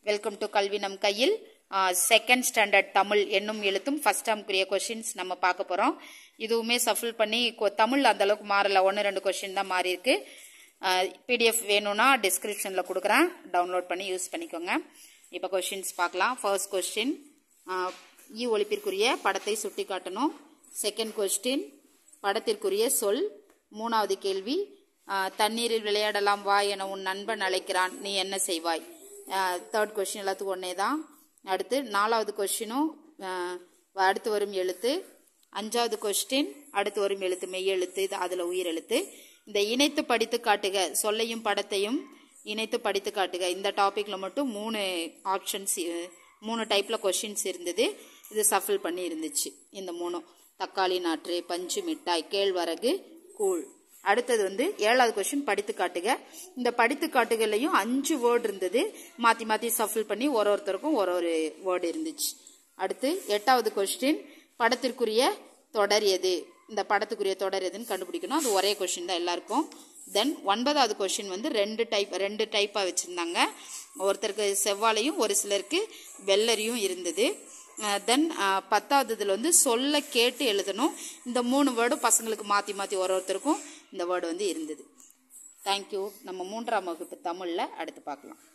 welcome to கல்வி நம் கையில் செகண்ட் ஸ்டாண்டர்ட் தமிழ் என்னும் எழுத்தும் ஃபர்ஸ்ட் டேர்ம்க்குரிய கொஷின்ஸ் நம்ம பார்க்க போகிறோம் இதுவுமே சஃபில் பண்ணி கொ- தமிழ் அந்த அளவுக்கு மாறல ஒன்று ரெண்டு கொஷின் தான் மாறி இருக்கு பிடிஎஃப் வேணும்னா டிஸ்கிரிப்ஷனில் கொடுக்குறேன் டவுன்லோட் பண்ணி யூஸ் பண்ணிக்கோங்க இப்போ கொஷின்ஸ் பார்க்கலாம் ஃபர்ஸ்ட் கொஸ்டின் ஈ ஒழிப்பிற்குரிய படத்தை சுட்டி காட்டணும் செகண்ட் கொஸ்டின் படத்திற்குரிய சொல் மூணாவது கேள்வி ஆஹ், தண்ணீரில் விளையாடலாம் வா என உன் நண்பன் அழைக்கிறான் நீ என்ன செய்வாய் தேர்ட் கொஸ்டின் எல்லாத்துக்கும் ஒன்னே தான் அடுத்து நாலாவது கொஸ்டினும் அடுத்து வரும் எழுத்து அஞ்சாவது கொஸ்டின் அடுத்து வரும் எழுத்து மெய் எழுத்து இது அதில் உயிர் எழுத்து இந்த இணைத்து படித்து காட்டுக சொல்லையும் படத்தையும் இணைத்து படித்து காட்டுக இந்த டாப்பிக்கில் மட்டும் மூணு ஆப்ஷன்ஸ் மூணு டைப்பில் கொஷின்ஸ் இருந்தது இது சஃபில் பண்ணி இருந்துச்சு இந்த மூணும் தக்காளி நாற்று பஞ்சு மிட்டாய் கேழ்வரகு கூழ் அடுத்தது வந்து ஏழாவது கொஸ்டின் படித்து காட்டுக இந்த படித்து காட்டுகளையும் அஞ்சு வேர்டு இருந்தது மாற்றி மாற்றி சஃபில் பண்ணி ஒரு ஒருத்தருக்கும் ஒரு ஒரு வேர்டு இருந்துச்சு அடுத்து எட்டாவது கொஸ்டின் படத்திற்குரிய தொடர் எது இந்த படத்துக்குரிய தொடர் எதுன்னு கண்டுபிடிக்கணும் அது ஒரே கொஸ்டின் தான் எல்லாருக்கும் தென் ஒன்பதாவது கொஸ்டின் வந்து ரெண்டு டைப் ரெண்டு டைப்பாக வச்சுருந்தாங்க ஒருத்தருக்கு செவ்வாழையும் ஒரு சிலருக்கு வெள்ளரியும் இருந்தது தென் பத்தாவது இதில் வந்து சொல்ல கேட்டு எழுதணும் இந்த மூணு வேர்டும் பசங்களுக்கு மாற்றி மாற்றி ஒரு ஒருத்தருக்கும் இந்த வேர்டு வந்து இருந்தது தேங்க்யூ நம்ம மூன்றாம் வகுப்பு தமிழில் அடுத்து பார்க்கலாம்